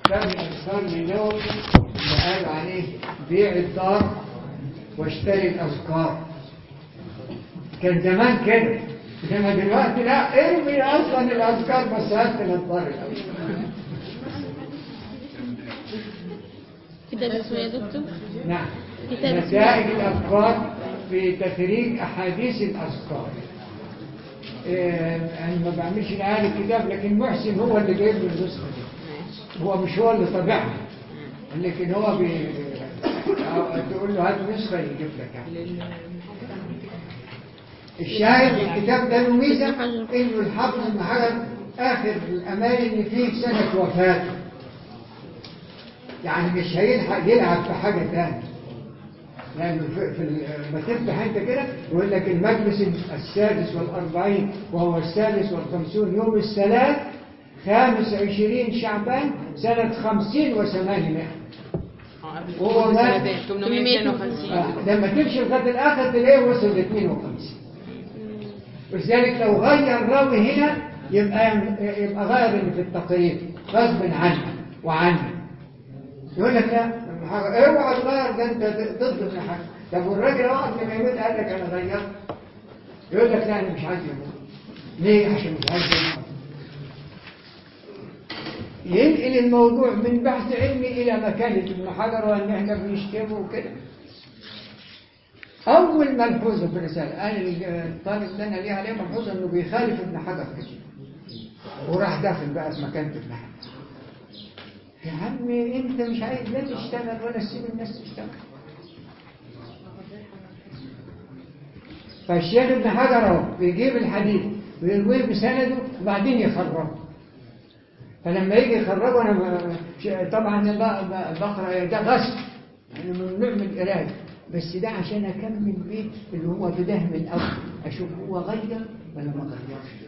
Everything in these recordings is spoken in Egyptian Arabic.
كتاب الأذكار للنووي اللي قال عليه بيع الدار واشتري الأذكار كان زمان كده انما دلوقتي لا ارمي اصلا الاذكار بس هات الأذكار الأول كده اسمه يا دكتور نعم كتاب اسمه نتائج الأفكار في تخريج أحاديث الأذكار إيه، أنا ما بعملش الآن الكتاب لكن محسن هو اللي جايب لي النسخة دي هو مش هو اللي طبعها لكن هو بي... أو تقول له هات نسخة يجيب لك يعني. الشاهد الكتاب ده له ميزة إنه الحافظ ابن حجر آخر الأمال إن فيه سنة وفاته يعني مش هيلحق يلعب في حاجة تانية لأنه في, في ال- لما تفتح أنت كده يقول لك المجلس السادس والأربعين وهو السادس والخمسون يوم الثلاث خامس عشرين شعبان سنة خمسين وثمانمائة وهو مات 852 آه، لما تمشي لغاية الآخر تلاقيه وصل ل 52 ولذلك لو غير راوي هنا يبقى يبقى غير اللي في التقريب غصب عنه وعنه يقول لك لا ابن حجر اوعى تغير ده انت ضد ابن حجر طب والراجل وقت لما يموت قال لك انا غيرت يقول لك لا انا مش عايز يموت ليه عشان مش عايز يموت ينقل الموضوع من بحث علمي الى مكانه ابن حجر وان احنا بنشتمه وكده اول ملحوظه في الرساله انا الطالب اللي انا ليه عليه ملحوظه انه بيخالف ابن حجر كتير وراح داخل بقى في مكانه ابن حجر يا عمي انت مش عايز لا تشتغل ولا تسيب الناس تشتغل فالشيخ ابن حجر اهو بيجيب الحديث ويرويه بسنده وبعدين يخرجه فلما يجي يخرجه انا ب- ش- طبعا أنا ب- ب- بقرا ده غصب انا ممنوع من القرايه بس ده عشان اكمل بيه اللي هو بده من الاول اشوف هو غير ولا ما غيرش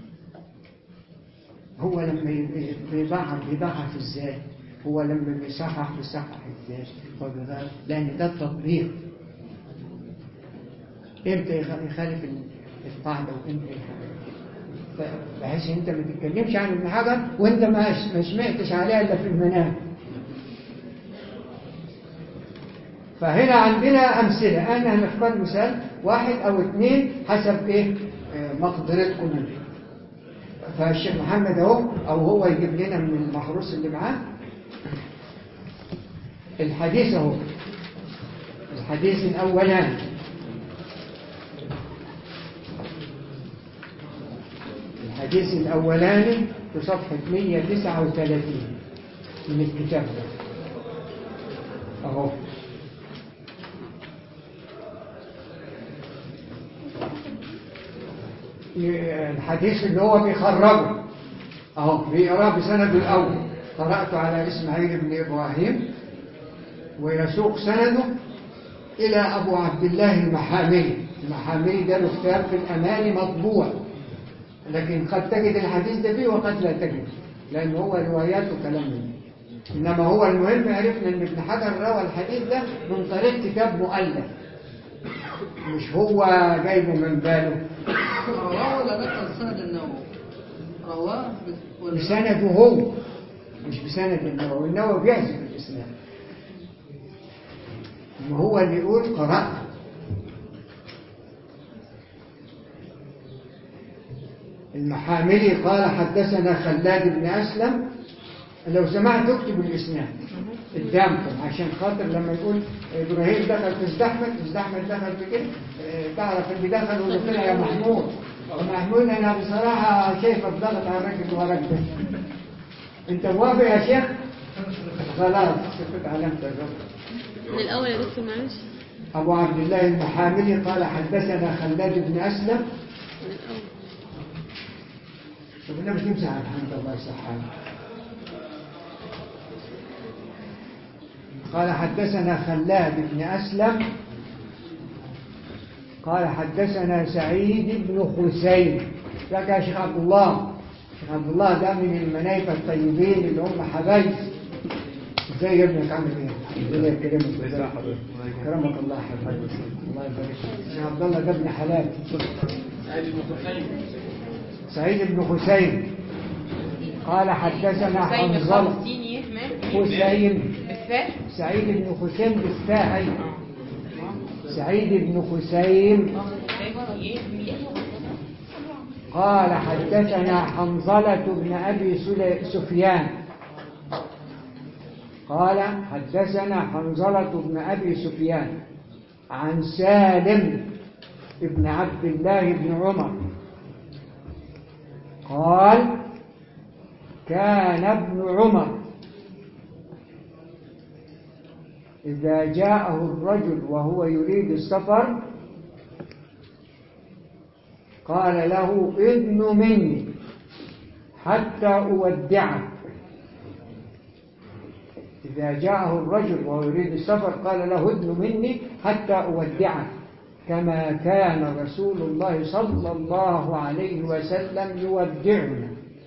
هو لما ي- بيضعف بيضعف ازاي هو لما بيصحح بيصحح ازاي هو بيغير لان ده التطبيق امتى يخ- يخالف ال- القاعده وامتى يخالف ف- بحيث انت ما تتكلمش عن ابن حجر وانت ما ما سمعتش عليها الا في المنام فهنا عندنا امثله انا هنختار مثال واحد او اثنين حسب ايه آه، مقدرتكم منه فالشيخ محمد اهو او هو يجيب لنا من المحروس اللي معاه الحديث اهو الحديث الاولاني الحديث الاولاني في صفحه 139 من الكتاب ده اهو الحديث اللي هو بيخرجه اهو بيقراه بسنده الاول قرات على اسماعيل بن ابراهيم ويسوق سنده الى ابو عبد الله المحامي المحامي ده له كتاب في الاماني مطبوع لكن قد تجد الحديث ده فيه وقد لا تجد لان هو روايات وكلام منه انما هو المهم عرفنا ان ابن حجر روى الحديث ده من طريق كتاب مؤلف مش هو جايبه من باله رواه ولا نقل سند النووي رواه بس- ولا بسنده هو مش بسند النووي النووي بيحذف الاسلام ما هو اللي يقول قرأت المحاملي قال حدثنا خلاد بن أسلم لو سمعت اكتب الإسناد قدامكم عشان خاطر لما يقول إبراهيم دخل في ازدحمت ازدحمت دخل في كده اه، تعرف اللي دخل واللي طلع يا محمود محمود أنا بصراحة شايف الضغط على الراجل اللي وراك ده أنت موافق يا شيخ؟ خلاص سكت علامة الرب من الأول يا دكتور معلش أبو عبد الله المحاملي قال حدثنا خلاد بن أسلم من الأول شوف النبي تمسح على الحمد الله يصححه قال حدثنا خلاد بن أسلم قال حدثنا سعيد بن خسين لك يا شيخ عبد الله شيخ عبد الله ده من المنايفة الطيبين اللي هم حبايب ازاي ابنك عامل ايه؟ الله يكرمك كرمك الله يا حبيبي الله يبارك فيك شيخ عبد الله ده ابن حلال سعيد بن حسين قال حدثنا حسين حنظلة خمس سين يهمل خسيم بالفاء سعيد بن خسيم بالفاء أيضا. سعيد بن خسيم قال حدثنا حنظلة بن أبي سل- سفيان قال حدثنا حنظلة بن أبي سفيان عن سالم بن عبد الله بن عمر قال كان ابن عمر إذا جاءه الرجل وهو يريد السفر قال له ادن مني حتى أودعك إذا جاءه الرجل وهو يريد السفر قال له ادن مني حتى أودعك كما كان رسول الله صلى الله عليه وسلم يودعنا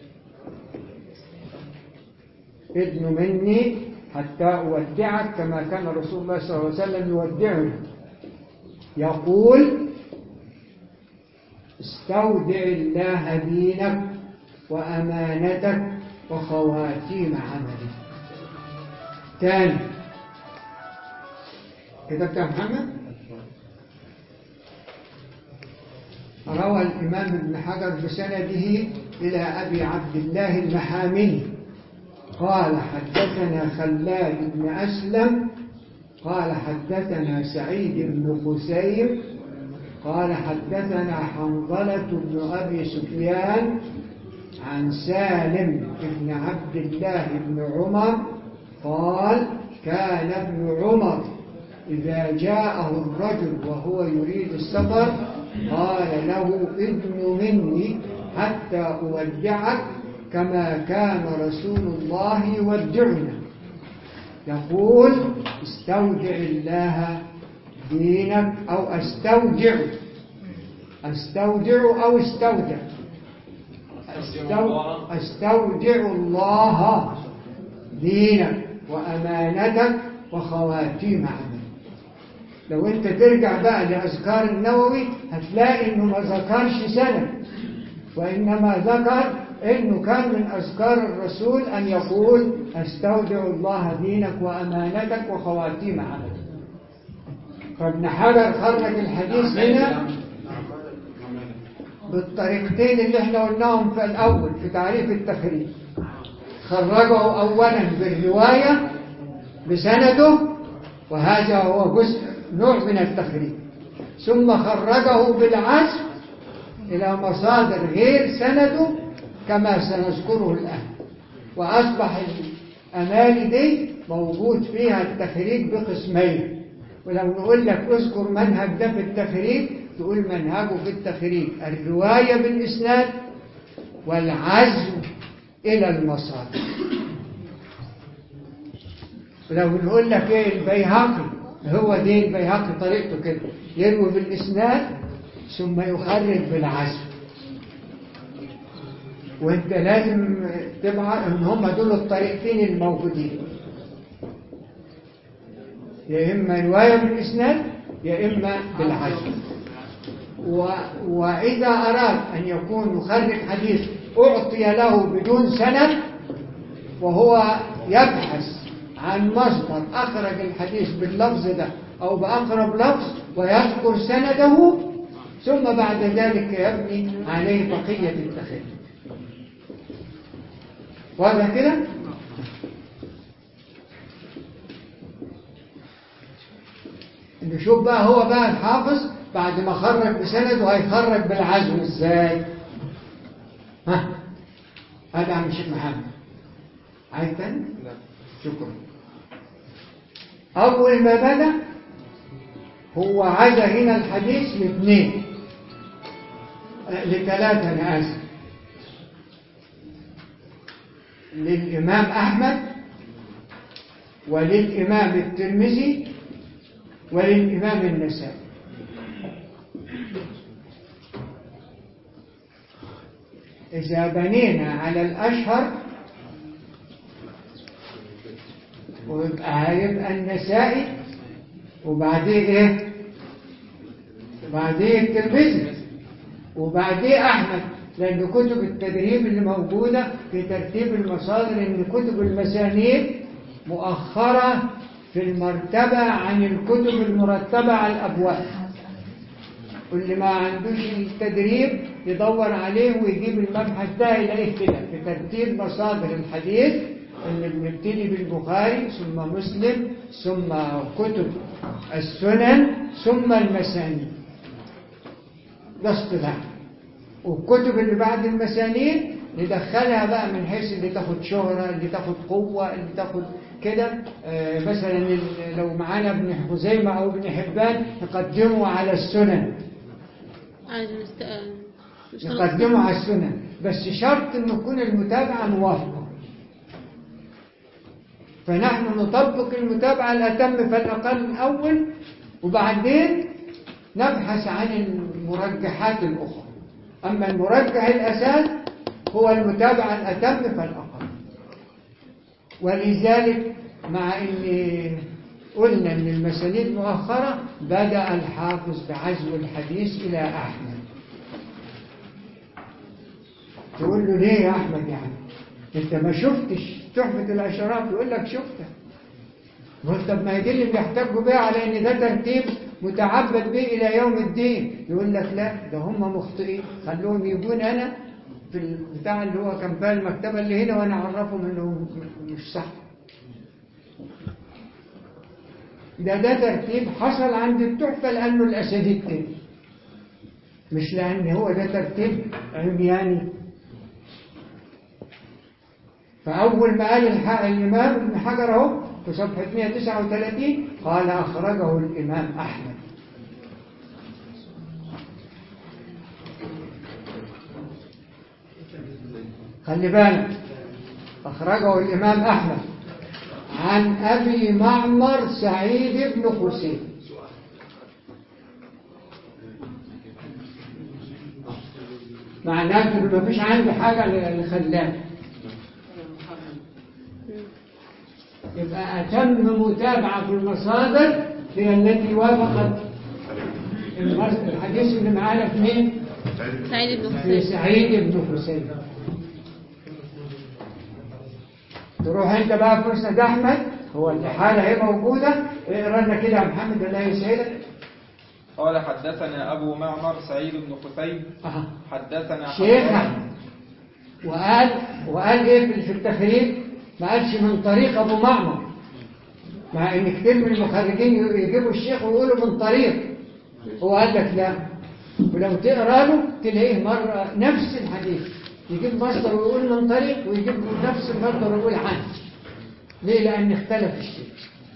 ادن مني حتى أودعك كما كان رسول الله صلى الله عليه وسلم يودعنا يقول استودع الله دينك وأمانتك وخواتيم عملك تاني كتبت يا محمد روى الإمام ابن حجر بسنده إلى أبي عبد الله المحامي قال حدثنا خلاد بن أسلم قال حدثنا سعيد بن خسيم قال حدثنا حنظلة بن أبي سفيان عن سالم بن عبد الله بن عمر قال كان ابن عمر إذا جاءه الرجل وهو يريد السفر قال له ادن مني حتى أودعك كما كان رسول الله يودعنا يقول استودع الله دينك أو استودع استودع أو استودع استو- استودع الله دينك وأمانتك وخواتيم عملك لو انت ترجع بقى لأذكار النووي هتلاقي انه ما ذكرش سنة وإنما ذكر انه كان من أذكار الرسول أن يقول استودع الله دينك وأمانتك وخواتيم عملك فابن حجر خرج الحديث هنا بالطريقتين اللي احنا قلناهم في الأول في تعريف التخريج خرجه أولا بالرواية بسنده وهذا هو جزء نوع من التخريج ثم خرجه بالعزم إلى مصادر غير سنده كما سنذكره الآن وأصبح الأماني دي موجود فيها التخريج بقسمين ولو نقول لك اذكر منهج ده في التخريج تقول منهجه في التخريج الرواية بالإسناد والعزم إلى المصادر ولو نقول لك ايه البيهقي هو دي البيهقي طريقته كده يروي بالإسناد ثم يخرج بالعزم وانت لازم تبعت ان هم دول الطريقتين الموجودين يا اما روايه بالاسناد يا اما بالعزم و... واذا اراد ان يكون يخرج حديث اعطي له بدون سند وهو يبحث عن مصدر اخرج الحديث باللفظ ده او باقرب لفظ ويذكر سنده ثم بعد ذلك يبني عليه بقيه التخريج واضح كده نشوف بقى هو بقى الحافظ بعد ما خرج بسنده هيخرج بالعزم ازاي ها هذا عم الشيخ محمد عايز تاني لا شكرا اول ما بدا هو عزا هنا الحديث لاثنين آه، لثلاثه انا اسف للإمام أحمد وللإمام الترمذي وللإمام النسائي إذا بنينا على الأشهر ويبقى هيبقى النسائي وبعديه إيه؟ وبعديه الترمذي وبعديه أحمد لأن كتب التدريب اللي موجودة في ترتيب المصادر إن كتب المسانيد مؤخرة في المرتبة عن الكتب المرتبة على الأبواب واللي ما عندوش التدريب يدور عليه ويجيب المبحث ده يلاقيه كده في ترتيب مصادر الحديث اللي بنبتدي بالبخاري ثم مسلم ثم كتب السنن ثم المسانيد ده اصطلاح والكتب اللي بعد المسانيد ندخلها بقى من حيث اللي تاخد شهرة اللي تاخد قوة اللي تاخد كده آه، مثلا ال- لو معانا ابن خزيمة أو ابن حبان نقدمه على السنن عادي نست... آه، مش هنقص- نقدمه على السنن بس شرط أن تكون المتابعة موافقة فنحن نطبق المتابعة الأتم فالأقل الأول وبعدين نبحث عن المرجحات الأخرى أما المرجح الأساس هو المتابعة الأتم فالأقل ولذلك مع أن قلنا أن المسانيد مؤخرة بدأ الحافظ بعزو الحديث إلى أحمد تقول له ليه يا أحمد يعني أنت ما شفتش تحفة الأشراف يقول لك شفتها قلت طب ما هي دي اللي بيحتجوا بيها على ان ده ترتيب متعبد به الى يوم الدين يقول لك لا ده هم مخطئين خلوهم يجون انا في البتاع اللي هو كان بقى المكتبه اللي هنا وانا اعرفهم انه مش صح ده ده ترتيب حصل عند التحفه لانه الاساتذه كده مش لان هو ده ترتيب عمياني فأول ما قال الح- الإمام ابن حجر أهو في صفحة 139 قال أخرجه الإمام أحمد خلي بالك أخرجه الإمام أحمد عن أبي معمر سعيد بن خسين معناته إنه مفيش عنده حاجة لخلاه يبقى أتم متابعة في المصادر هي التي وافقت المص- الحديث اللي معانا في مين؟ سعيد بن في حسين سعيد بن حسين تروح انت بقى في مسند احمد هو الحاله اهي موجوده اقرا لنا كده يا محمد الله يسعدك قال حدثنا أبو معمر سعيد بن خثيم أها. حدثنا شيخ حماد أحمد. وقال وقال ايه في- في التخريج ما قالش من طريق ابو معمر مع ان كتير من المخرجين يجيبوا الشيخ ويقولوا من طريق هو قال لك لا ولو تقرا له تلاقيه مره نفس الحديث يجيب مصدر ويقول من طريق ويجيب نفس المصدر ويقول عنه ليه لان اختلف الشيء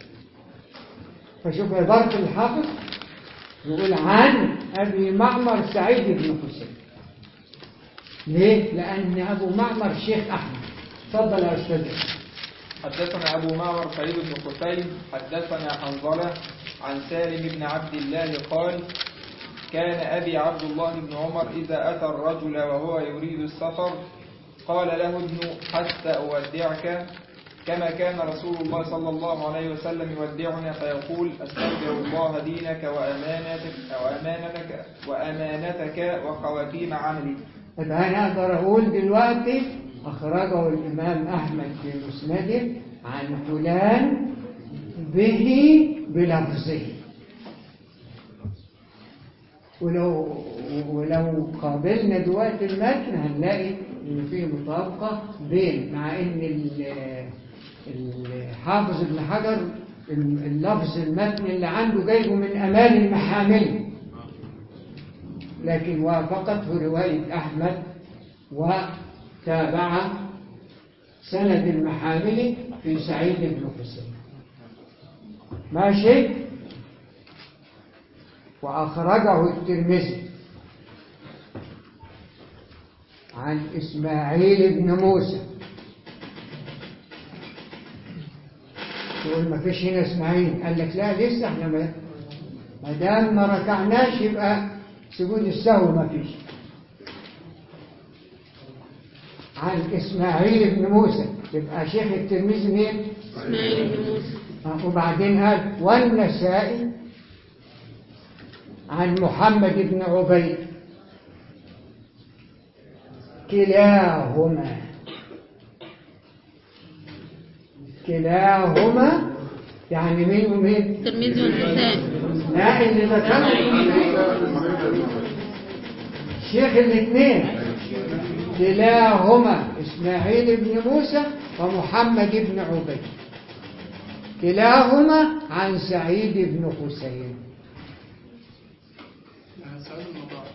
فشوف عباره الحافظ يقول عن ابي معمر سعيد بن حسين ليه؟ لأن أبو معمر شيخ أحمد تفضل يا أستاذ حدثنا أبو معمر سعيد بن خثيم حدثنا حنظلة عن سالم بن عبد الله قال كان أبي عبد الله بن عمر إذا أتى الرجل وهو يريد السفر قال له ابن حتى أودعك كما كان رسول الله صلى الله عليه وسلم يودعنا فيقول أستودع الله دينك وأمانتك وأمانتك وأمانتك وخواتيم عملي يبقى أنا أقدر أقول دلوقتي أخرجه الإمام أحمد في مسنده عن فلان به بلفظه ولو ولو قابلنا دلوقتي المتن هنلاقي إن في مطابقة بين مع إن ال- الحافظ ابن حجر اللفظ المتن اللي عنده جايبه من أمال المحامل لكن وافقته رواية أحمد وتابع سند المحامل في سعيد بن حسين ماشي وأخرجه الترمذي عن إسماعيل بن موسى تقول ما فيش هنا إسماعيل قال لك لا لسه احنا ما ما دام ما ركعناش يبقى سجود السهو ما فيش عن إسماعيل بن موسى يبقى شيخ الترمذي مين؟ اسماعيل بن موسى آه، وبعدين قال والنسائي عن محمد بن عبيد كلاهما كلاهما يعني مين ومين الترمذي والنسائي لا اللي ذكره شيخ الاثنين كلاهما اسماعيل بن موسى ومحمد بن عبيد كلاهما عن سعيد بن حسين يعني سعيد المطاع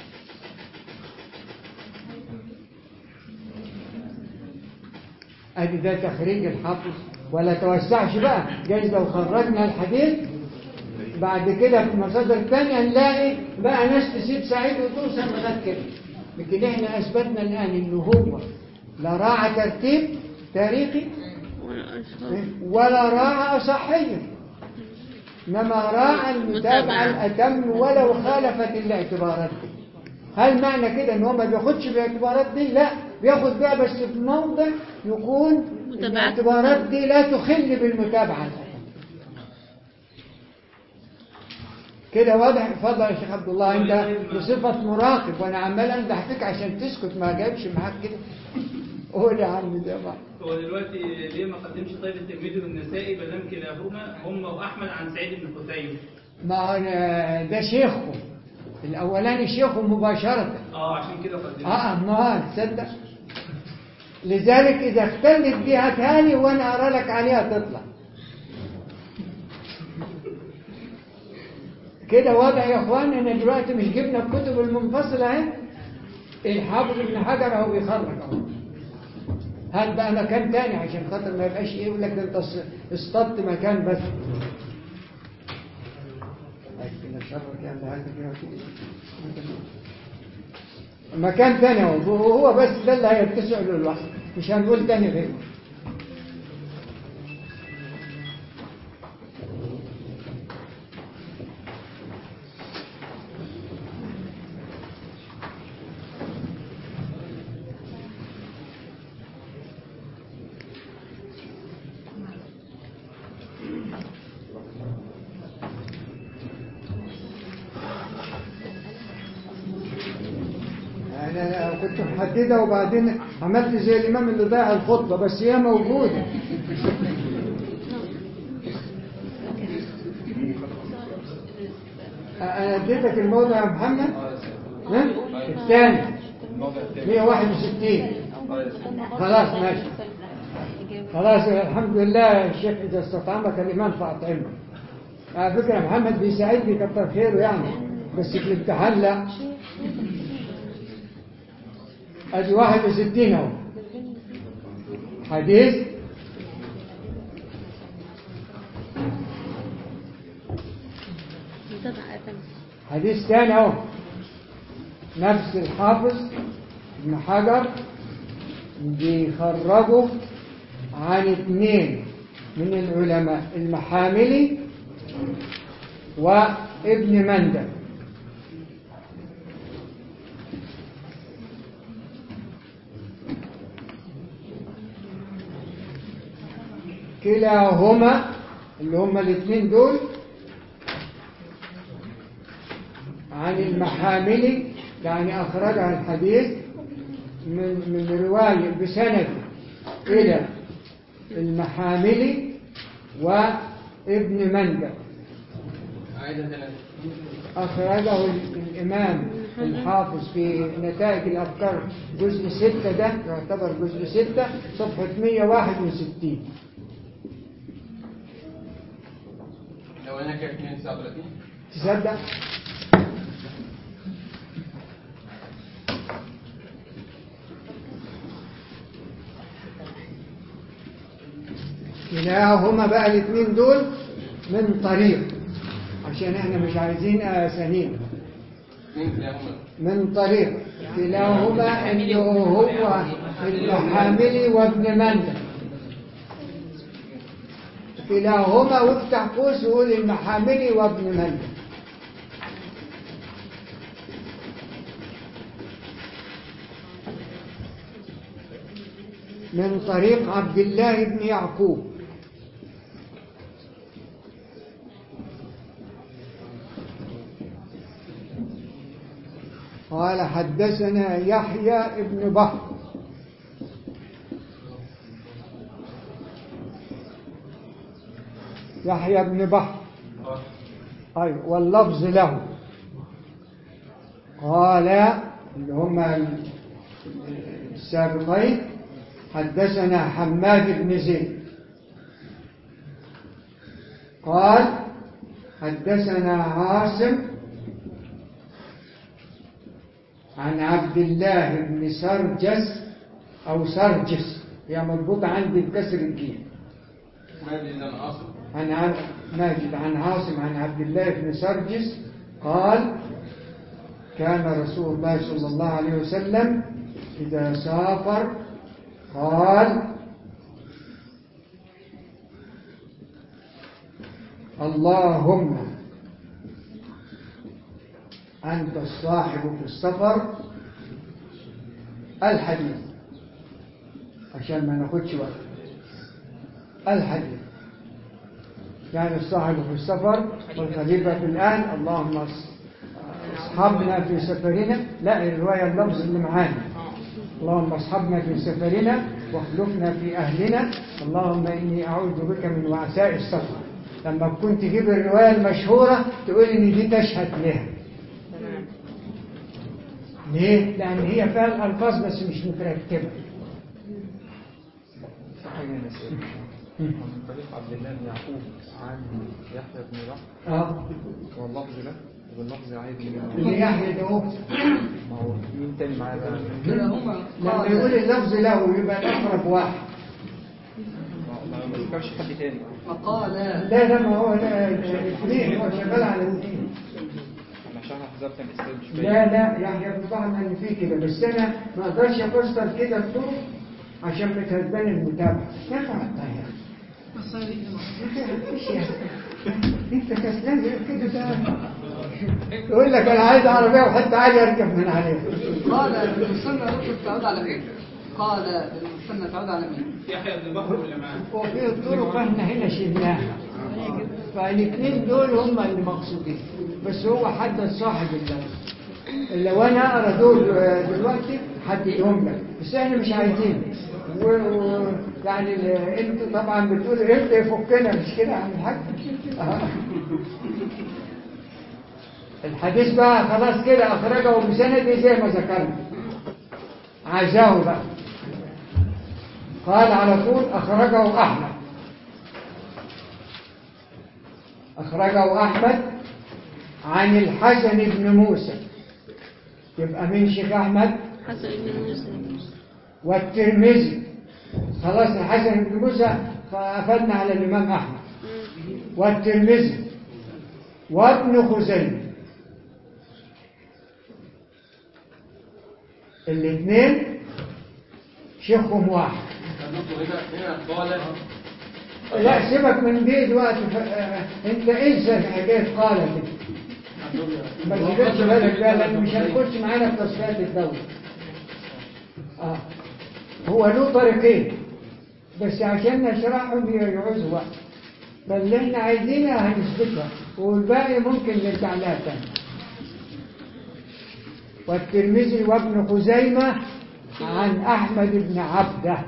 ادي ده تخريج الحافظ ولا توسعش بقى جايز لو خرجنا الحديث بعد كده في مصادر تانية نلاقي بقى ناس تسيب سعيد وتوصل لغايه كده لكن احنا اثبتنا الان انه هو لا راعى ترتيب تاريخي ولا أشهر ولا راعى أصحية إنما راعى المتابعة الأتم ولو خالفت الاعتبارات دي هل معنى كده إن هو ما بياخدش بالاعتبارات دي؟ لا بياخد بقى بس في موضع يكون متابعة. الاعتبارات دي لا تخل بالمتابعة الأتم كده واضح اتفضل يا شيخ عبد الله انت بصفة مراقب وانا عمال امدح فيك عشان تسكت ما جايبش معاك كده قول يا عم ده بقى هو دلوقتي ليه ما قدمش طيب الترمذي والنسائي بل كلاهما هم واحمد عن سعيد بن حسين ما هو أنا- ده شيخه الأولاني شيخه مباشرة اه عشان كده قدمه اه ما تصدق لذلك إذا اختلت دي هاتها لي وأنا أرى لك عليها تطلع كده واضح يا اخوان ان دلوقتي مش جبنا الكتب المنفصلة اهي الحافظ ابن حجر اهو بيخرج اهو هات بقى مكان تاني عشان خاطر ما يبقاش ايه يقول لك ده انت اصطدت مكان بس لكن الشر كان ده هذا كده وكده. مكان تاني اهو هو بس ده اللي هيتسع له الوقت مش هنقول تاني غيره انا كنت محدده وبعدين عملت زي الامام اللي ضيع الخطبه بس هي موجوده انا اديتك الموضع يا محمد ها الثاني الموضع الثاني 161 خلاص ماشي خلاص الحمد لله الشيخ اذا استطعمك الامام فاطعمه على فكره محمد بيساعدني كتر خيره يعني بس في الامتحان لا ادي 61 اهو حديث متابعة أتم حديث ثاني اهو نفس الحافظ ابن حجر بيخرجوا عن اثنين من العلماء المحاملي وابن مندى كلاهما اللي هما الاثنين دول عن المحامل يعني أخرجها الحديث من من رواية بسند إلى المحامل وابن مندى أخرجه الإمام الحافظ في نتائج الأفكار جزء ستة ده يعتبر جزء ستة صفحة 161 لو انا كانت 239 تصدق كلاهما بقى الاثنين دول من طريق عشان احنا مش عايزين اسانيد اثنين كلاهما من طريق كلاهما اللي هو المحاملي وابن مندى كلاهما وافتح قوس وقول المحاملي وابن مندى من طريق عبد الله بن يعقوب قال حدثنا يحيى ابن بحر يحيى بن بحر أيوة واللفظ له قال اللي هم السابقين حدثنا حماد بن زيد قال حدثنا عاصم عن عبد الله بن سرجس أو سرجس هي مربوطة عندي بكسر الجيم ما ادري اذا انا اصل عن عن- ماجد عن عاصم عن عبد الله بن سرجس قال كان رسول الله صلى الله عليه وسلم إذا سافر قال اللهم أنت الصاحب في السفر الحديث عشان ما ناخدش وقت الحديث كان الصاحب في السفر والخليفة في الآن اللهم اصحابنا في سفرنا لا الرواية اللفظ اللي معانا اللهم اصحابنا في سفرنا واخلفنا في أهلنا اللهم إني أعوذ بك من وعثاء السفر لما كنت تجيب الرواية المشهورة تقول إن دي تشهد لها ليه؟ لأن هي فيها الألفاظ بس مش مترتبة من طريق عبد الله بن يعقوب عن يحيى بن بحر اه واللفظ له واللفظ عادي اللي يحيى ده هو. ما هو مين تاني معايا بقى؟ كده هما لما قال يقول اللفظ له يبقى الأقرب واحد ما ما ذكرش حد تاني فقال لا لا ما هو لا الاثنين هو شغال على الاثنين انا عشان حذفت الاسناد شويه لا لا يعني بن بحر ان في كده بس انا ما اقدرش افسر كده الطرق عشان بتهداني المتابعه ينفع الطيب بس هذه مفيش يعني. انت كسلان كده ده يقول لك انا عايز عربيه وحتى عالي اركب من عليها قال المثنى رتب تعود على مين؟ قال المثنى تعود على مين؟ يحيى بن بكر واللي معاه وفي الطرق احنا هنا شلناها فالاثنين دول هم اللي مقصودين بس هو حدد صاحب اللون لو انا اقرا دول دلوقتي حددهم لك بس احنا مش عايزين و... و... يعني ال- انت طبعا بتقول انت يفكنا مش كده يا عم الحاج آه. الحديث بقى خلاص كده اخرجه بسنده زي ما ذكرنا عزاه بقى قال على طول أخرجه أحمد أخرجه أحمد عن الحسن بن موسى يبقى مين شيخ أحمد حسن بن موسى والترمذي خلاص الحسن بن موسى قفلنا على الإمام أحمد والترمذي وابن خزيمة الاثنين شيخهم واحد هنا هنا قال لا سيبك من دي دلوقتي ف... آه، انت انسى حكايه قال كده ما تجيبش بالك بقى لان مش هنخش معانا في تصفيات الدوله اه هو له طريقين بس عشان نشرحهم يعوزوا وقت فاللي احنا عايزينها هنثبتها والباقي ممكن نرجع لها تاني والترمذي وابن خزيمه عن احمد بن عبده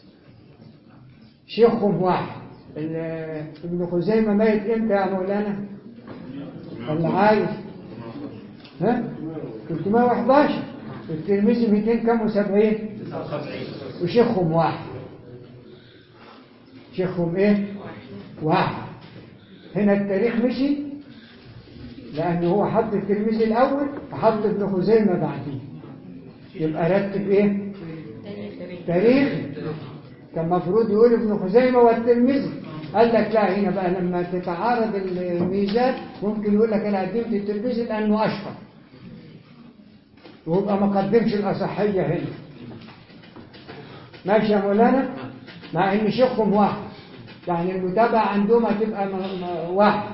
شيخهم واحد ال- ابن خزيمة ميت امتى يا مولانا ولا عايش ها 311 الترمذي 200 كم وسبعين وشيخهم واحد شيخهم ايه واحد هنا التاريخ مشي لأنه هو حط الترمذي الأول وحط ابن خزيمة بعديه يبقى رتب ايه تاريخ كان المفروض يقول ابن خزيمة والترمذي قال لك لا هنا بقى لما تتعارض الميزات ممكن يقول لك انا قدمت الترمذي لانه اشهر ويبقى ما قدمش الاصحيه هنا ماشي يا مولانا مع ان شيخهم واحد يعني المتابعه عندهم هتبقى م- م- واحد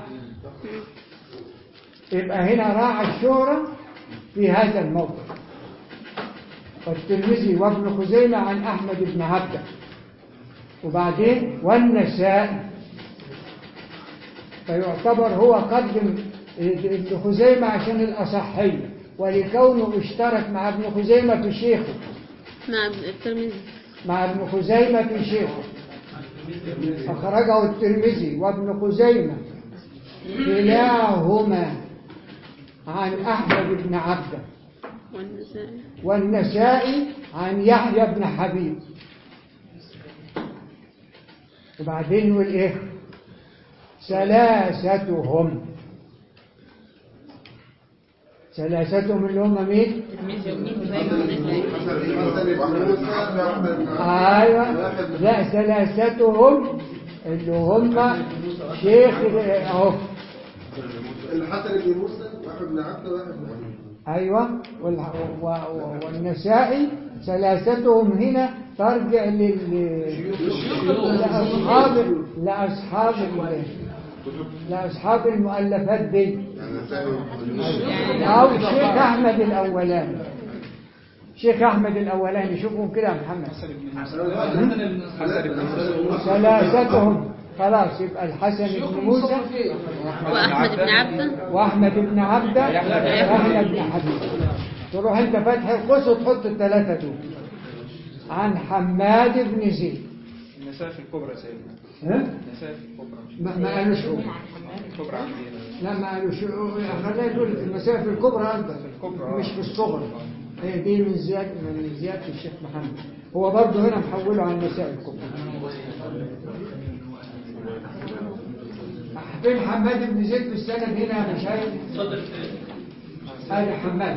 يبقى هنا راعى الشهرة في هذا الموقف والترمذي وابن خزيمة عن أحمد بن عبده وبعدين والنسائي فيعتبر هو قدم ابن خزيمة عشان الأصحية ولكونه اشترك مع ابن خزيمة في شيخه مع الترمذي مع ابن خزيمة في شيخه أخرجه الترمذي وابن خزيمة كلاهما عن أحمد بن عبده والنسائي والنسائي عن يحيى بن حبيب وبعدين يقول ايه ثلاثتهم ثلاثتهم اللي هم مين ايوه لا ثلاثتهم اللي هم شيخ اهو الحسن بن موسى واحد بن عبد واحد بن حبيب أيوة والح- و- و- والنسائي ثلاثتهم هنا ترجع لل لأصحاب لأصحاب ال- لأصحاب المؤلفات دي أو شيخ أحمد الأولاني شيخ أحمد الأولاني شوفهم كده يا محمد ثلاثتهم خلاص يبقى الحسن بن موسى وأحمد بن عبده واحمد بن عبده واحمد بن حبيب تروح انت فاتح القوس وتحط الثلاثه دول عن حماد بن زيد النساء في الكبرى سيدنا ها؟ النساء في الكبرى ما ما قالوش هو الكبرى عندنا لا ما قالوش خلينا نقول المسائل في الكبرى افضل الكبرى. مش في الصغرى هي دي من زياد من زياده الشيخ محمد هو برضه هنا محوله عن المسائل الكبرى فين حماد بن زيد في السند هنا مش عارف صدر هذا حماد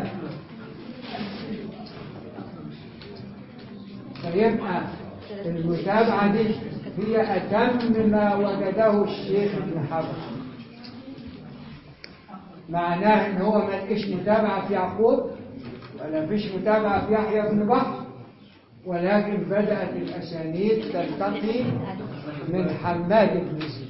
فيبقى المتابعة دي هي أتم ما وجده الشيخ ابن حجر معناه ان هو ما لقيش متابعة في يعقوب ولا فيش متابعة في يحيى بن بكر ولكن بدأت الأسانيد تلتقي من حماد بن زيد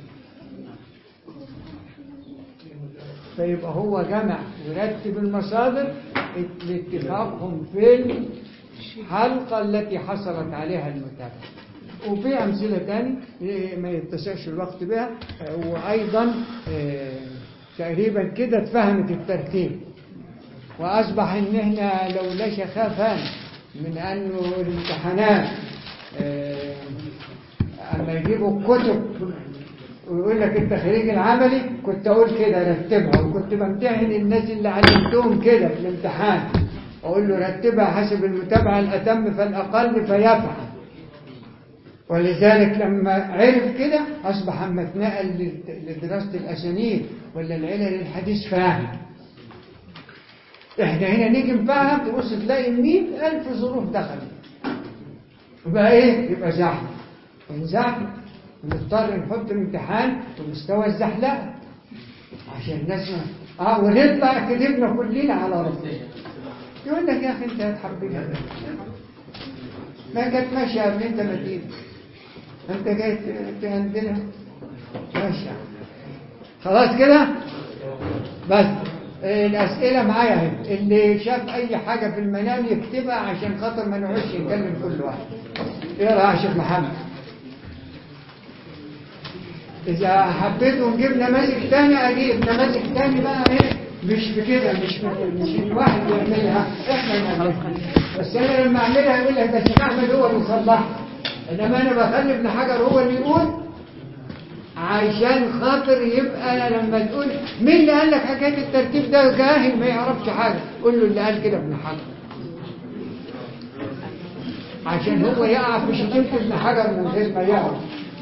فيبقى هو جمع ورتب المصادر لاتفاقهم في الحلقة التي حصلت عليها المتابعة وفي أمثلة تاني إيه، ما يتسعش الوقت بها آه، وأيضا آه، تقريبا كده اتفهمت الترتيب وأصبح إن إحنا لو لا شخافان من أنه الامتحانات آه، أما يجيبوا الكتب ويقول لك التخريج العملي كنت أقول كده رتبها وكنت بمتحن الناس اللي علمتهم كده في الامتحان أقول له رتبها حسب المتابعة الأتم فالأقل فيفعل ولذلك لما عرف كده أصبح أما اتنقل لل- لدراسة الأسانيد ولا العلل الحديث فاهم احنا هنا نيجي نفهم تبص تلاقي مئة ألف ظروف دخلت يبقى ايه؟ يبقى زحمة انزحمة ونضطر نحط الامتحان بمستوى الزحلقة عشان الناس ما- اه ونطلع كتبنا كلنا على ربنا يقول لك يا اخي انت هتحببها ما كانت ماشيه قبل انت ما تيجي انت جاي ت- تهندلها ماشيه خلاص كده بس آه، الأسئلة معايا اهي اللي شاف أي حاجة في المنام يكتبها عشان خاطر ما نقعدش نكلم كل واحد اقرا يا شيخ محمد إذا حبيتوا نجيب نماذج تاني أجيب نماذج تاني بقى إيه مش بكده مش مش الواحد يعملها إحنا نعملها بس أنا لما أعملها يقول لك ده الشيخ أحمد هو اللي يصلحها إنما أنا بخلي ابن حجر هو اللي يقول عشان خاطر يبقى أنا لما تقول مين اللي قال لك حكاية الترتيب ده جاهل ما يعرفش حاجة قول له اللي قال كده ابن حجر عشان هو يقع في شتيمة ابن حجر من غير ما يعرف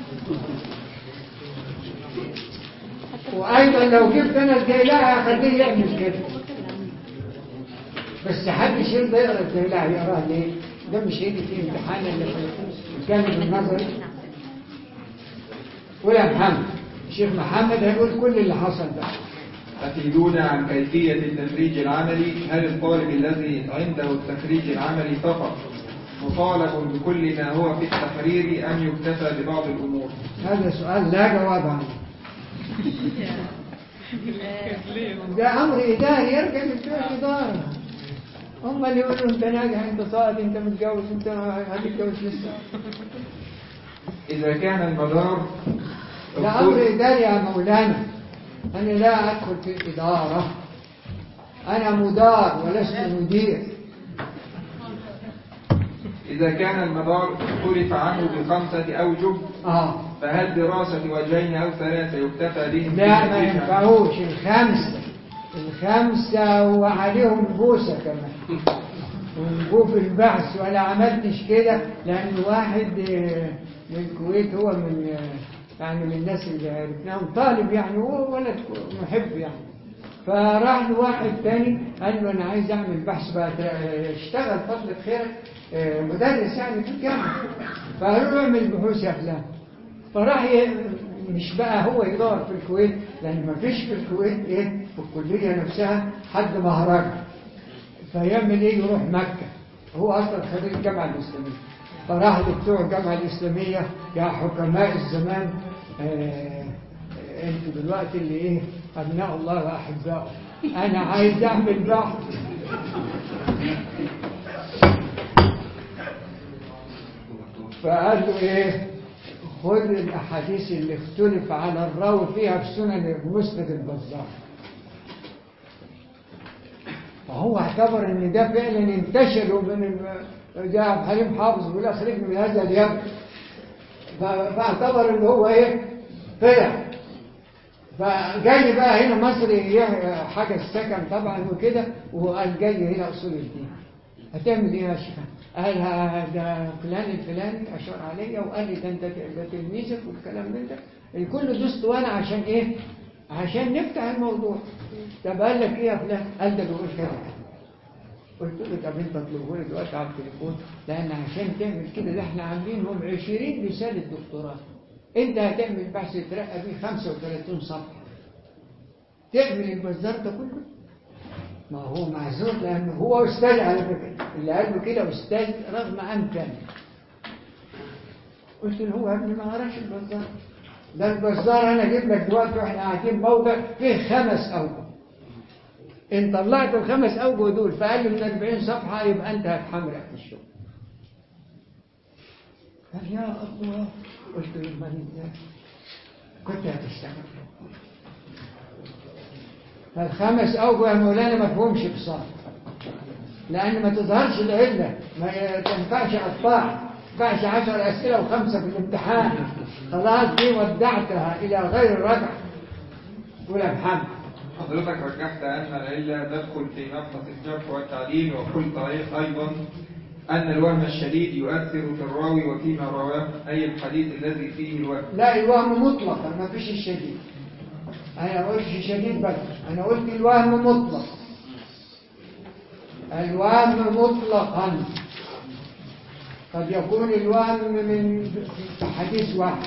وايضا لو جبت انا الجيلاعي هخليه يعمل كده بس حدش يرضى يقرا الجيلاعي يقراه ليه؟ ده مش هيجي فيه امتحان اللي في الجانب النظري قول يا محمد الشيخ محمد هيقول كل اللي حصل ده أفيدونا عن كيفية التخريج العملي هل الطالب الذي عنده التخريج العملي فقط مطالب بكل ما هو في التحرير أم يكتفى ببعض الأمور هذا سؤال لا جواب عنه ده امر اداري يرجع للبيئه الاداره هم اللي يقولوا انت ناجح انت صائد انت متجوز انت هتتجوز لسه إذا كان المدار ده امر اداري يا مولانا انا لا ادخل في الاداره أنا مدار ولست مدير إذا كان المدار اختلف عنه بخمسة أوجه اه فهل دراسة وجهين أو ثلاثة يكتفى بهم لا في ما تدريس- ينفعوش الخمسة الخمسة وعليهم بوسة كمان ونجوف البحث ولا عملتش كده لأن واحد آه، من الكويت هو من آه، يعني من الناس اللي عرفناهم طالب يعني هو ولد محب يعني فراح له واحد تاني قال له أنا عايز أعمل بحث بقى آه، اشتغل فضل خيرك آه، مدرس يعني في الجامعة فقالوا له اعمل بحوث يا فلان فراح ي- مش بقى هو يدور في الكويت لأن ما فيش في الكويت إيه في الكلية نفسها حد مهرجة فيعمل إيه يروح مكة هو أصلا خريج الجامعة الإسلامية فراح لبتوع الجامعة الإسلامية يا حكماء الزمان آه، انتوا دلوقتي اللي ايه ابناء الله واحباؤه انا عايز اعمل بحث فقال له ايه خذ الاحاديث اللي اختلف على الراوي فيها في سنن مسند البزار فهو اعتبر ان ده فعلا انتشروا من ال- ده عبد الحليم حافظ بيقول اخرجني من هذا اليم ف- فاعتبر ان هو ايه طلع فجاي بقى هنا مصر يه- حاجة السكن طبعا وكده وقال جاي هنا أصول الدين هتعمل ايه يا شيخ؟ قال ها- ده فلان الفلاني أشار عليا وقال لي ده أنت ده تلميذك والكلام من ده الكل دوست وأنا عشان إيه؟ عشان نفتح الموضوع طب قال لك إيه يا فلان؟ قال ده بيقول كذا قلت له طب انت اطلبه لي دلوقتي على التليفون لان عشان تعمل كده ده احنا عاملينهم 20 رساله دكتوراه انت هتعمل بحث ترقى بيه 35 صفحه تعمل البزار ده كله ما هو معذور لانه هو استاذ على فكره اللي قال له كده استاذ رغم امكانه قلت له هو يا ابني ما قراش البزار ده البزار انا اجيب لك دلوقتي واحنا قاعدين موضع فيه خمس اوجه ان طلعت الخمس اوجه دول في اقل من 40 صفحه يبقى انت هتحمرق في الشغل قال يا الله قلت له المريض ده كنت هتشتغل فالخمس اوجه يا مولانا ما فيهمش بصار لان ما تظهرش العله ما تنفعش قطاع ما ينفعش 10 اسئله وخمسه في الامتحان خلاص دي ودعتها الى غير الرجع قول يا محمد حضرتك رجحت أن العلة تدخل في مبحث الجرح والتعديل وقلت أيضا أن الوهم الشديد يؤثر في الراوي وفيما رواه أي الحديث الذي فيه الوهم لا الوهم مطلقا ما فيش الشديد انا ما قلتش شديد بس انا قلت الوهم مطلق الوهم مطلقا قد يكون الوهم من في حديث واحد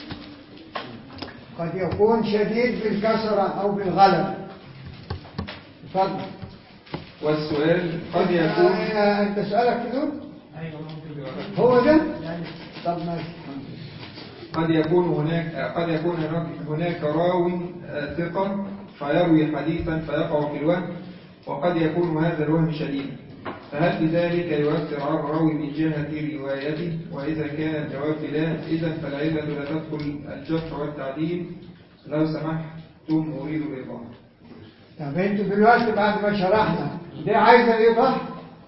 قد يكون شديد بالكسرة أو بالغلبة اتفضل والسؤال قد يكون آه، أنت سؤالك في دول؟ هو ده؟ طب ماشي قد يكون هناك قد يكون هناك هناك راو آه، ثقة فيروي حديثا فيقع في الوهم وقد يكون هذا الوهم شديدا فهل بذلك يؤثر على الراوي من جهة روايته وإذا كان الجواب لا إذا فالعلة لا تدخل الجرح والتعديل لو سمحتم أريد الإيضاح طب انتوا دلوقتي بعد ما شرحنا دي عايزه ايضاح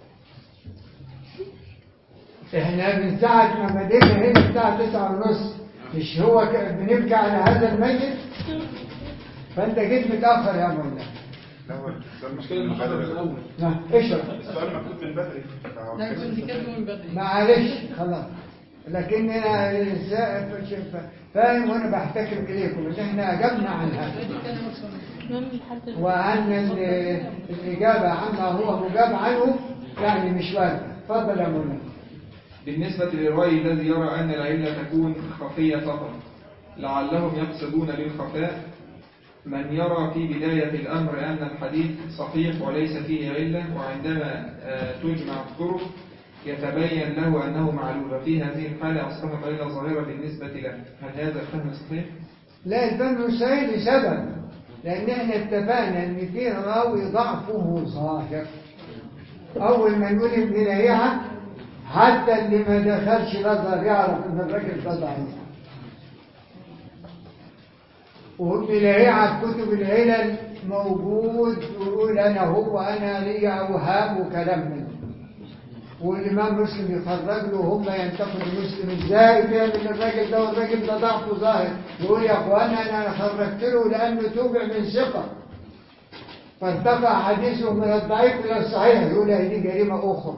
احنا من ساعة ما بدينا هنا الساعة تسعة ونص مش هو ك- بنبكي على هذا الميت فانت جيت متأخر يا مولانا لا هو السؤال المشكلة المحاضرة من الأول نعم، اشرح السؤال مكتوب من بدري لا كنت كاتبه من بدري معلش خلاص لكن انا ز- فاهم وانا بحتكم اليكم ان احنا اجبنا عن هذا المهم لحد وأن ال- الإجابة عما هو مجاب عنه يعني مش واجب تفضل يا مولانا بالنسبة للرأي الذي يرى أن العلة تكون خفية فقط لعلهم يقصدون بالخفاء من يرى في بداية الأمر أن الحديث صحيح وليس فيه علة وعندما آه، تجمع الطرق يتبين له أنه معلول وفي هذه الحالة أصبحت علة ظاهرة بالنسبة له هل هذا الفهم صحيح؟ لا الفهم الصحيح لسبب لأن احنا اتفقنا إن فيه راوي ضعفه ظاهر أول ما نقول ابن لهيعة حتى اللي ما دخلش الأزهر يعرف إن الراجل ده ضعيف وابن لهيعة في كتب العلل موجود ويقول أنا هو أنا لي أوهام وكلام من ده. والإمام مسلم يخرج له هم ينتقدوا مسلم إزاي بيعمل الراجل ده والراجل ده ضعفه ظاهر يقول يا أخوانا أنا خرجت له لأنه توبع من ثقة فارتفع حديثه من الضعيف إلى الصحيح يقول هذه جريمة أخرى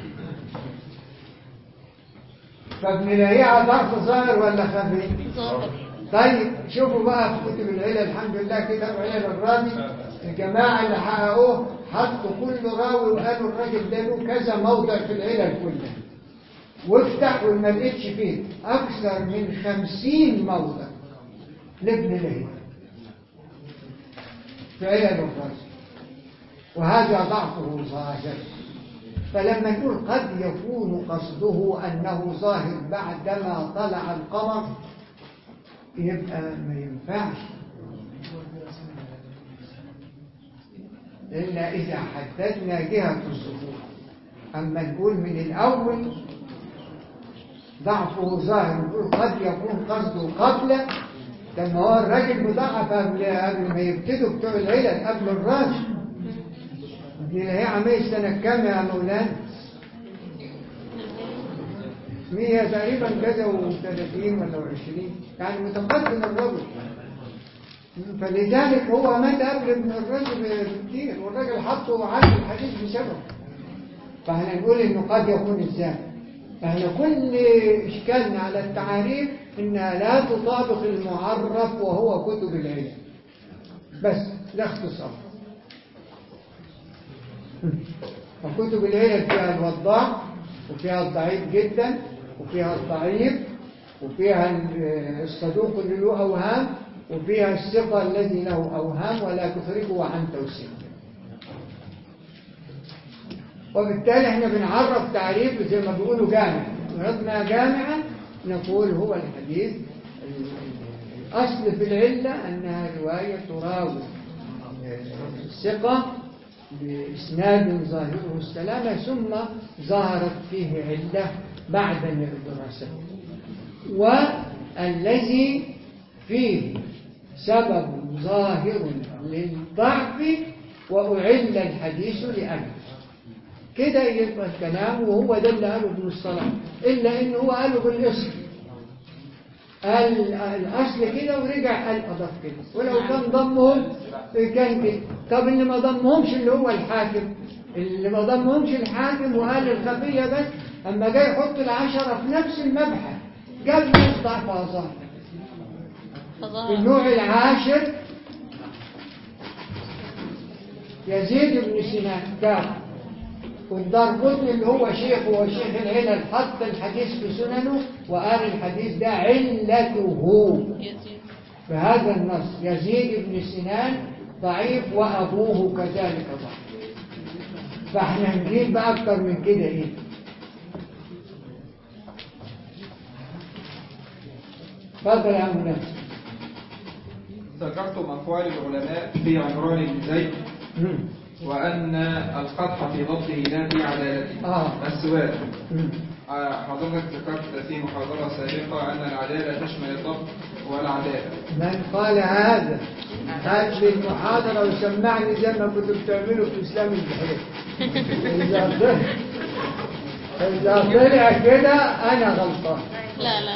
فبنلاقيها ضعف ظاهر ولا خفي؟ ظاهر طيب شوفوا بقى في كتب العلل الحمد لله كتاب علل الرازي الجماعة اللي حققوه حطوا كل راوي وقالوا الراجل ده له كذا موضع في العلل كلها وافتح وما لقيتش فيه أكثر من خمسين موضع لابن لهيب في علل الرازي وهذا ضعفه ظاهر فلما نقول قد يكون قصده أنه ظاهر بعدما طلع القمر يبقى ما ينفعش إلا إذا حددنا جهة الظهور أما نقول من الأول ضعفه ظاهر نقول قد يكون قصده قبل لما هو الراجل مضاعف قبل قبل ما يبتدوا بتوع العلل قبل الراس دي هي عمية سنة كام يا مولانا؟ مية تقريبا كذا وثلاثين ولا وعشرين يعني متقدم الرجل فلذلك هو مات قبل ابن الرجل بكتير والراجل حطه عن الحديث بسبب فاحنا نقول انه قد يكون ازاي فاحنا كل اشكالنا على التعاريف انها لا تطابق المعرف وهو كتب العلم بس لا اختصار فكتب العلم فيها الوضاع وفيها الضعيف جدا وفيها الضعيف وفيها الصدوق اللي له أوهام وفيها الثقة الذي له أوهام ولا تخرجه عن توسيع وبالتالي احنا بنعرف تعريف زي ما بيقولوا جامع ردنا جامعا نقول هو الحديث الأصل في العلة أنها رواية تراوي الثقة بإسناد ظاهره السلامة ثم ظهرت فيه علة بعد الدراسة والذي فيه سبب ظاهر للضعف وأعل الحديث لأجله كده يبقى الكلام وهو ده اللي قاله ابن الصلاح إلا إنه هو قاله بالإصل قال الأصل كده ورجع قال أضاف كده ولو كان ضمهم كان كده طب اللي ما ضمهمش اللي هو الحاكم اللي ما ضمهمش الحاكم وقال الخفية بس أما جاي يحط العشرة في نفس المبحث جاب ناس ضعفها ظاهر فظهر النوع العاشر يزيد بن سنان كان والدار قطن اللي هو شيخ وشيخ العلل حط الحديث في سننه وقال الحديث ده علته يزيد في هذا النص يزيد بن سنان ضعيف وأبوه كذلك ضعيف فاحنا هنجيب بقى أكتر من كده إيه تفضل يا عم نفسي ذكرتم أقوال العلماء في عمران بن زيد وأن القطع في ضبطه لا في عدالته آه. السؤال آه، حضرتك ذكرت في محاضرة سابقة أن العدالة تشمل الضبط والعدالة من قال هذا هات لي المحاضرة وسمعني زي ما كنتوا بتعملوا في إسلام البحرين إذا طلع إذا طلع كده أنا غلطان لا لا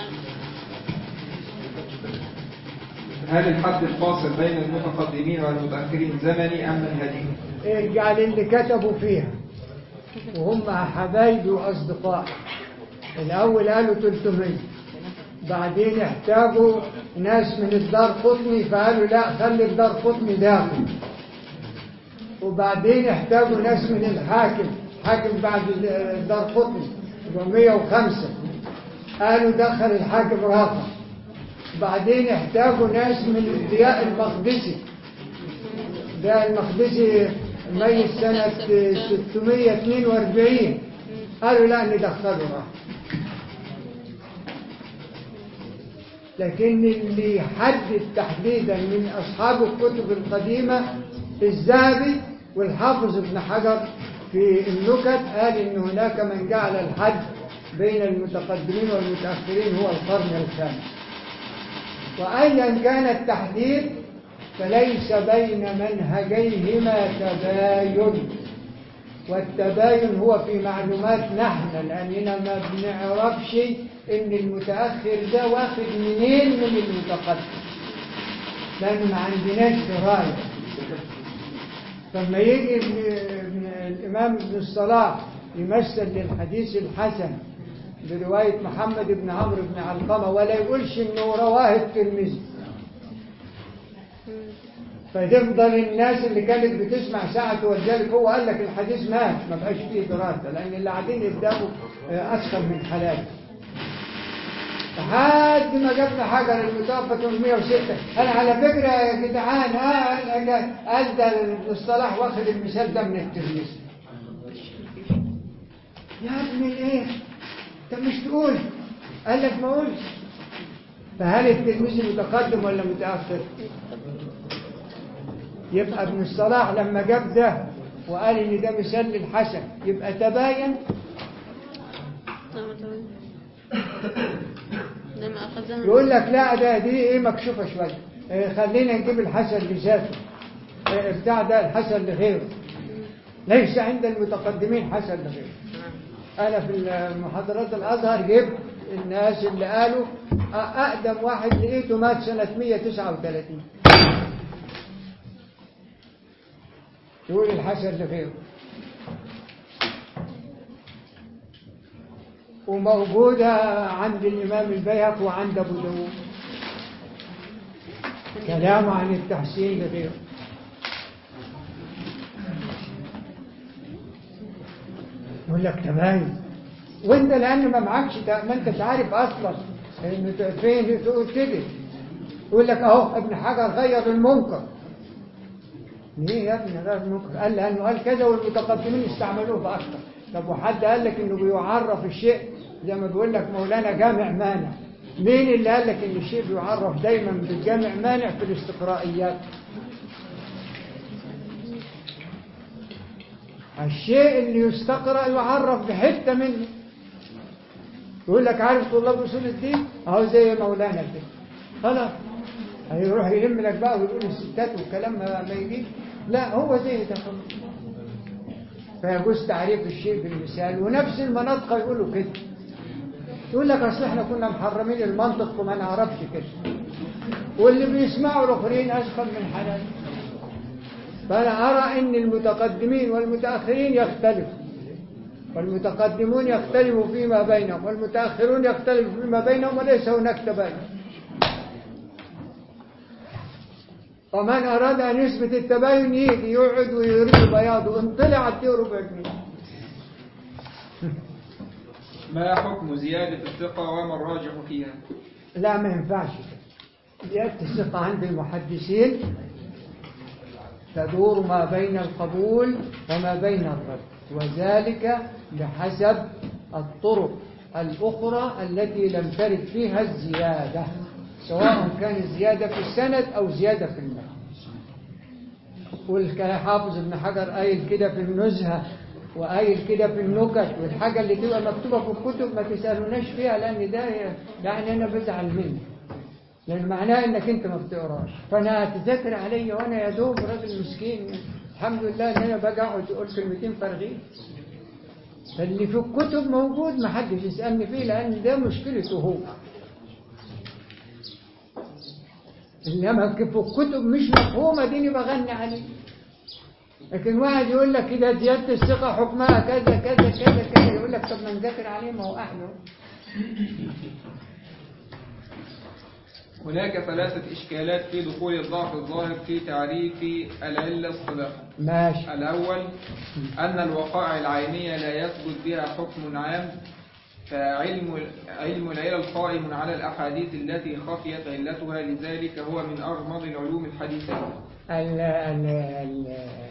هل الحد الفاصل بين المتقدمين والمتأخرين زمني أم منهجي؟ اجعل اللي كتبوا فيها وهم حبايبي وأصدقائي الأول قالوا 300 بعدين احتاجوا ناس من الدار قطني فقالوا لا خلي الدار قطني داخل وبعدين احتاجوا ناس من الحاكم حاكم بعد الدار قطني 405 قالوا دخل الحاكم رافع بعدين احتاجوا ناس من الضياء المقدسي ده المقدسي ميت سنة 642 قالوا لا ندخله راح لكن اللي يحدد تحديدا من أصحاب الكتب القديمة الذهبي والحافظ ابن حجر في النكت قال إن هناك من جعل الحد بين المتقدمين والمتأخرين هو القرن الخامس وأيا كان التحديد فليس بين منهجيهما تباين والتباين هو في معلوماتنا احنا لأننا ما بنعرفش إن المتأخر ده واخد منين من المتقدم لأن ما عندناش دراية فلما يجي ابن- ابن- الإمام ابن الصلاح يمثل للحديث الحسن برواية محمد بن عمرو بن علقمة ولا يقولش إنه رواه الترمذي فتفضل الناس اللي كانت بتسمع ساعته ولذلك هو قال لك الحديث مات ما بقاش فيه دراسة لأن اللي قاعدين قدامه آه، أسخن من حلال لحد ما جبنا حجر المتوفى 806 قال على فكرة يا جدعان ها قال ده الصلاح واخد المثال ده من الترمذي يا ابني ايه انت مش تقول قال لك ما قولش فهل الترمذي متقدم ولا متأخر يبقى ابن الصلاح لما جاب ده وقال ان ده مثال للحسن يبقى تباين نعم تمام لما أخذها يقول لك لا ده دي ايه مكشوفه شويه إيه خلينا نجيب الحسن لذاته إيه بتاع ده الحسن لغيره ليس عند المتقدمين حسن لغيره انا في المحاضرات الازهر جبت الناس اللي قالوا أ- اقدم واحد لقيته مات سنه 139 يقول الحسن لغيره وموجودة عند الإمام البيهق وعند أبو داود كلام عن التحسين لغيره يقول لك تباين وانت لان ما معكش تا- ما انتش عارف اصلا انه ت- فين تقول كده يقول لك اهو ابن حجر غير المنكر ليه يا ابني غير المنكر قال لانه قال كذا والمتقدمين استعملوه فاكثر طب وحد قال لك انه بيعرف الشيء زي ما بيقول لك مولانا جامع مانع مين اللي قال لك ان الشيء بيعرف دايما بالجامع مانع في الاستقرائيات الشيء اللي يستقرأ يعرف بحتة منه يقول لك عارف طلاب أصول الدين أهو زي مولانا كده خلاص هيروح يلم لك بقى ويقول الستات والكلام ما, ما يجيش لا هو زي ده خلاص. فيجوز تعريف الشيء بالمثال ونفس المناطق يقولوا كده يقول لك اصل احنا كنا محرمين المنطق وما نعرفش كده واللي بيسمعوا الاخرين اسخن من حلال فأنا أرى أن المتقدمين والمتأخرين يختلفوا والمتقدمون يختلفوا فيما بينهم والمتأخرون يختلفوا فيما بينهم وليس هناك تباين ومن أراد أن يثبت التباين يجي يقعد ويريد بياضه ان طلع اديه ربع جنيه ما حكم زيادة الثقة وما الراجح فيها لا ما ينفعش كده. زيادة الثقة عند المحدثين تدور ما بين القبول وما بين الرد وذلك بحسب الطرق الأخرى التي لم ترد فيها الزيادة سواء كانت زيادة في السند أو زيادة في المعنى والحافظ ابن حجر قايل كده في النزهة وقايل كده في النكت والحاجة اللي تبقى مكتوبة في الكتب ما تسألوناش فيها لأن ده يعني أنا بزعل منه لأن معناه إنك أنت ما بتقراش فأنا هتذاكر عليا وأنا يا دوب راجل مسكين الحمد لله إن أنا باجي أقعد أقول كلمتين فارغين فاللي في الكتب موجود ما حدش يسألني فيه لأن ده مشكلته هو إنما في الكتب مش مفهومة ديني بغني عليه لكن واحد يقول لك كده زيادة الثقة حكمها كذا كذا كذا كذا يقول لك طب ما نذاكر عليه ما هو أحلى هناك ثلاثة إشكالات في دخول الضعف الظاهر في تعريف العلة اصطلاحا ماشي الأول أن الوقائع العينية لا يثبت بها حكم عام فعلم علم العلل قائم على الأحاديث التي خفيت علتها لذلك هو من أغمض العلوم الحديثية ال- ال- ال-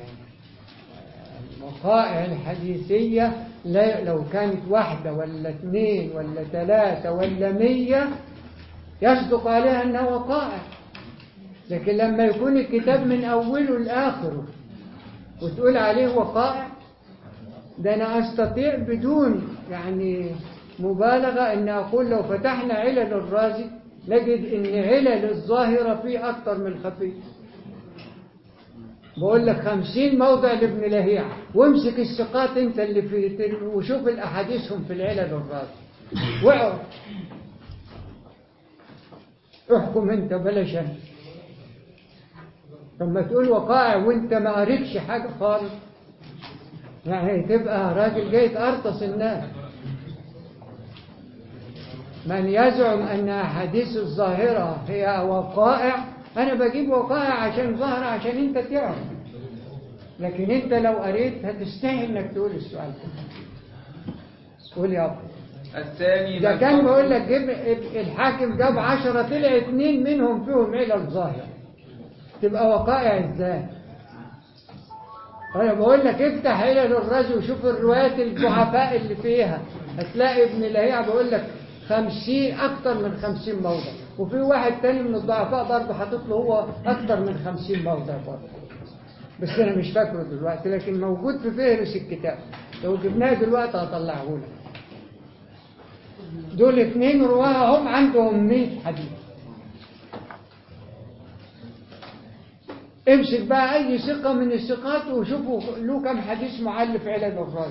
الوقائع الحديثية لا- لو كانت واحدة ولا اثنين ولا ثلاثة ولا مية يصدق عليها أنها وقائع لكن لما يكون الكتاب من أوله لآخره وتقول عليه وقائع ده أنا أستطيع بدون يعني مبالغة أن أقول لو فتحنا علل الرازي نجد أن علل الظاهرة فيه أكثر من الخفية بقول لك خمسين موضع لابن لهيع وامسك الثقات انت اللي في وشوف الاحاديثهم في العلل الراس واقعد احكم انت بلاش انا لما تقول وقائع وانت ما قريتش حاجه خالص يعني تبقى راجل جاي تقرطس الناس من يزعم ان احاديث الظاهره هي وقائع انا بجيب وقائع عشان ظاهره عشان انت تعرف لكن انت لو قريت هتستحي انك تقول السؤال ده قول يا ابو الثاني ده من كان فرق- بقول لك جيب الحاكم جاب عشرة طلع اتنين منهم فيهم علل ظاهرة تبقى وقائع ازاي انا بقول لك افتح علل الرجل وشوف الروايات الضعفاء اللي فيها هتلاقي ابن لهيع بقول لك خمسين اكتر من خمسين موضع وفي واحد تاني من الضعفاء برضه حاطط له هو اكتر من خمسين موضع برضه بس انا مش فاكره دلوقتي لكن موجود في فهرس الكتاب لو جبناه دلوقتي هطلعه لك دول اتنين رواه هم عندهم 100 حديث امسك بقى اي ثقة من الثقات وشوفوا له كم حديث معلف علل الراجل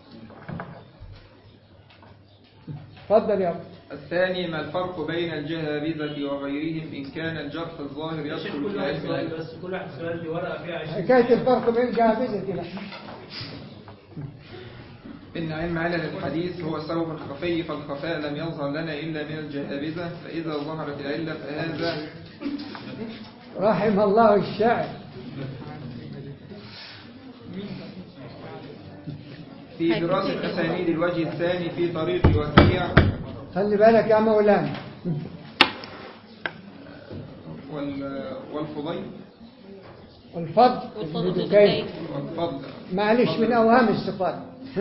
اتفضل يا ابو الثاني ما الفرق بين الجهابذة وغيرهم إن كان الجرح الظاهر يا شيخ يدخل كل في واحد علم سؤال العلم. بس كل واحد سؤال دي ورقه فيها 20 حكاية الفرق بين الجهابذة لا إن علم علل الحديث هو سبب خفي فالخفاء لم يظهر لنا إلا من الجهابذة فإذا ظهرت العلة فهذا رحم الله الشاعر في دراسة أسانيد الوجه الثاني في طريق وكيع خلي بالك يا مولانا وال- والفضيل الفضل والفضل ابن بن دكين. دكين. والفضل معلش من اوهام الصفات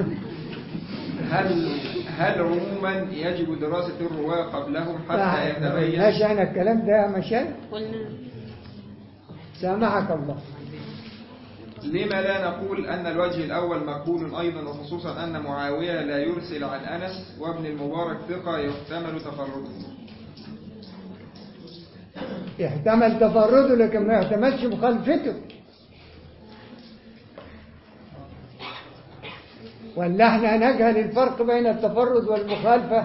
هل هل عموما يجب دراسة الرواة قبلهم حتى ماشي يتبين احنا الكلام ده يا مشايخ قلنا سامحك الله لما لا نقول أن الوجه الأول مقبول أيضا وخصوصا أن معاوية لا يرسل عن أنس وابن المبارك ثقة يحتمل تفرده يحتمل تفرده لكن ما يحتملش مخالفته ولا احنا نجهل الفرق بين التفرد والمخالفة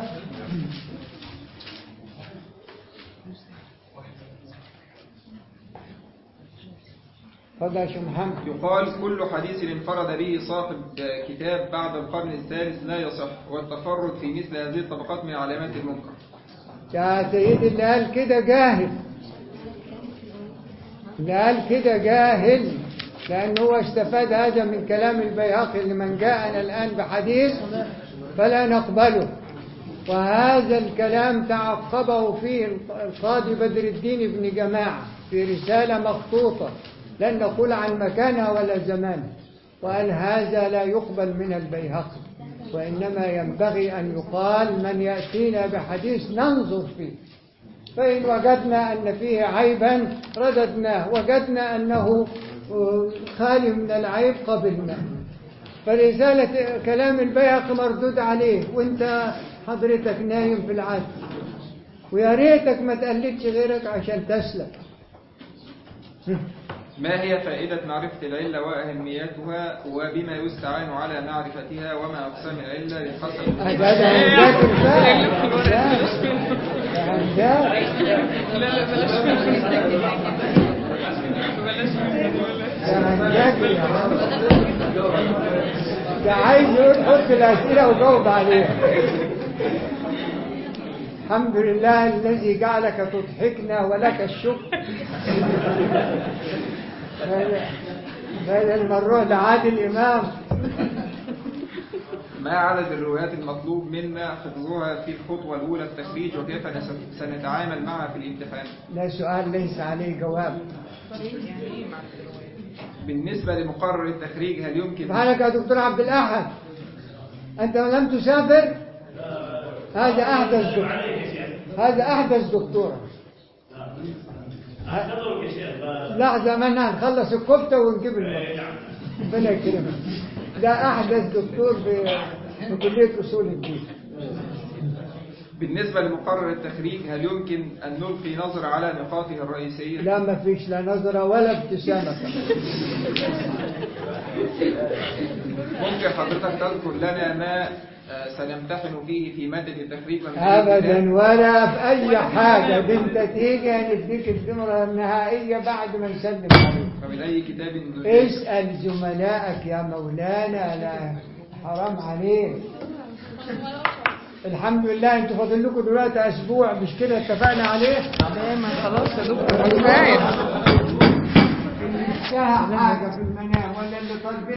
اتفضل يا شيخ محمد يقال كل حديث انفرد به صاحب كتاب بعد القرن الثالث لا يصح والتفرد في مثل هذه الطبقات من علامات المنكر يا سيدي اللي قال كده جاهل اللي قال كده جاهل لأنه هو استفاد هذا من كلام البيهقي لمن جاءنا الآن بحديث فلا نقبله وهذا الكلام تعقبه فيه القاضي بدر الدين بن جماعة في رسالة مخطوطة لن نقول عن مكانها ولا زمانها وقال هذا لا يقبل من البيهقي وإنما ينبغي أن يقال من يأتينا بحديث ننظر فيه فإن وجدنا أن فيه عيبا رددناه وجدنا أنه آه، خالي من العيب قبلناه فرسالة كلام البيهقي مردود عليه وانت حضرتك نايم في العدل ويا ريتك ما تقلدش غيرك عشان تسلم ما هي فائدة معرفة العلة وأهميتها وبما يستعان على معرفتها وما أقسام العلة للحسن هذا ده هنذاكر بقى ده هنذاكر ده هنذاكر يا عم ده عايز يقول حط الأسئلة وجاوب عليها الحمد لله الذي جعلك تضحكنا ولك الشكر بدل ما نروح لعادل إمام ما عدد الروايات المطلوب منا حفظها في الخطوة الأولى التخريج وكيف نس- سنتعامل معها في الامتحان ده سؤال ليس عليه جواب بالنسبة لمقرر التخريج هل يمكن سبحانك يا دكتور عبد الأحد أنت لم تسافر هذا أحدث دكتور هذا أحدث دكتورة لحظة ما هنخلص الكفتة ونجيب المرة ربنا يكرمك ده أحدث دكتور في في كلية أصول الدين بالنسبة لمقرر التخريج هل يمكن أن نلقي نظرة على نقاطه الرئيسية؟ لا ما فيش لا نظرة ولا ابتسامة كمان ممكن حضرتك تذكر لنا ما آه، سنمتحن فيه في مادة التخريج من خلال الكتاب؟ ابدا ولا في اي حاجه ده انت تيجي هنديك الزمره النهائيه بعد ما نسلم عليك فمن أي كتاب نزل؟ اسال زملائك يا مولانا لا حرام عليك الحمد لله انتوا فاضل لكم دلوقتي اسبوع مش كده اتفقنا عليه خلاص يا دكتور كفايه انتهى حاجه في المنام ولا اللي طالبين